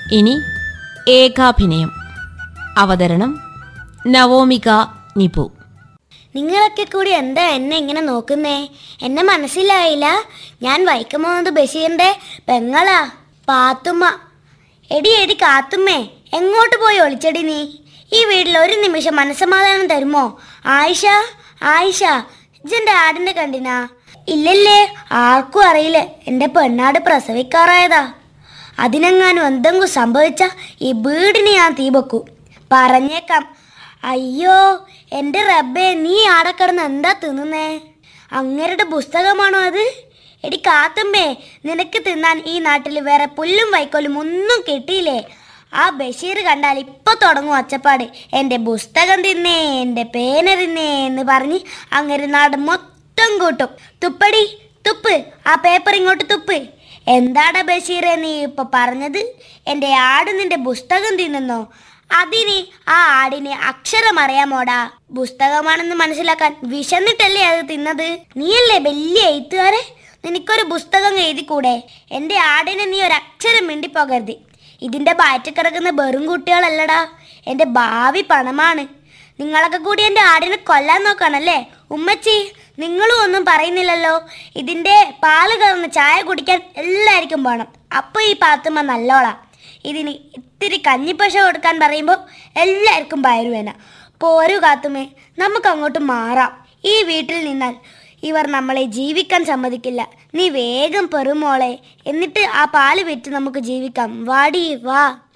ഇനി ഏകാഭിനയം അവതരണം നവോമിക നിപു നിങ്ങളൊക്കെ കൂടി എന്താ എന്നെ ഇങ്ങനെ നോക്കുന്നേ എന്നെ മനസ്സിലായില്ല ഞാൻ വൈക്കം മുഹമ്മദ് ബഷീറിന്റെ പെങ്ങളാ പാത്തുമ്മ എടി എടി കാത്തുമ്മേ എങ്ങോട്ട് പോയി ഒളിച്ചടി നീ ഈ വീട്ടിൽ ഒരു നിമിഷം മനസ്സമാധാനം തരുമോ ആയിഷ ആയിഷ ഇജെന്റെ ആടിനെ കണ്ടിനാ ഇല്ലല്ലേ ആർക്കും അറിയില്ല എന്റെ പെണ്ണാട് പ്രസവിക്കാറായതാ അതിനെങ്ങാനും എന്തെങ്കിലും സംഭവിച്ച ഈ വീടിന് ഞാൻ തീ വെക്കും പറഞ്ഞേക്കാം അയ്യോ എൻ്റെ റബ്ബേ നീ ആടെ കിടന്ന് എന്താ തിന്നുന്നേ അങ്ങരുടെ പുസ്തകമാണോ അത് എടി കാത്തുമ്പേ നിനക്ക് തിന്നാൻ ഈ നാട്ടിൽ വേറെ പുല്ലും വൈക്കോലും ഒന്നും കിട്ടിയില്ലേ ആ ബഷീർ കണ്ടാൽ ഇപ്പൊ തുടങ്ങും ഒച്ചപ്പാട് എൻ്റെ പുസ്തകം തിന്നേ എൻ്റെ പേന തിന്നേ എന്ന് പറഞ്ഞ് അങ്ങനെ നാട് മൊത്തം കൂട്ടും തുപ്പടി തുപ്പ് ആ പേപ്പർ ഇങ്ങോട്ട് തുപ്പ് എന്താടാ ബഷീറെ നീ ഇപ്പൊ പറഞ്ഞത് എൻ്റെ ആട് നിന്റെ പുസ്തകം തിന്നുന്നോ അതിന് ആ ആടിന് അക്ഷരം അറിയാമോടാ പുസ്തകമാണെന്ന് മനസ്സിലാക്കാൻ വിശന്നിട്ടല്ലേ അത് തിന്നത് നീയല്ലേ വലിയ എഴുത്തുകാരെ നിനക്കൊരു പുസ്തകം എഴുതിക്കൂടെ എൻ്റെ ആടിന് നീ ഒരു അക്ഷരം മിണ്ടിപ്പോകരുത് ഇതിൻ്റെ ബാറ്റിൽ കിടക്കുന്ന വെറും കുട്ടികളല്ലടാ എൻ്റെ ഭാവി പണമാണ് നിങ്ങളൊക്കെ കൂടി എൻ്റെ ആടിനെ കൊല്ലാൻ നോക്കാണല്ലേ ഉമ്മച്ചി നിങ്ങളും ഒന്നും പറയുന്നില്ലല്ലോ ഇതിൻ്റെ പാല് കറന്ന് ചായ കുടിക്കാൻ എല്ലാവർക്കും വേണം അപ്പോൾ ഈ പാത്തുമ്മ നല്ലോളാ ഇതിന് ഇത്തിരി കഞ്ഞിപ്പശ കൊടുക്കാൻ പറയുമ്പോൾ എല്ലാവർക്കും പയറുവേന പോരു കാത്തുമേ നമുക്ക് അങ്ങോട്ട് മാറാം ഈ വീട്ടിൽ നിന്നാൽ ഇവർ നമ്മളെ ജീവിക്കാൻ സമ്മതിക്കില്ല നീ വേഗം പെറുമോളെ എന്നിട്ട് ആ പാല് വിറ്റ് നമുക്ക് ജീവിക്കാം വാടി വാ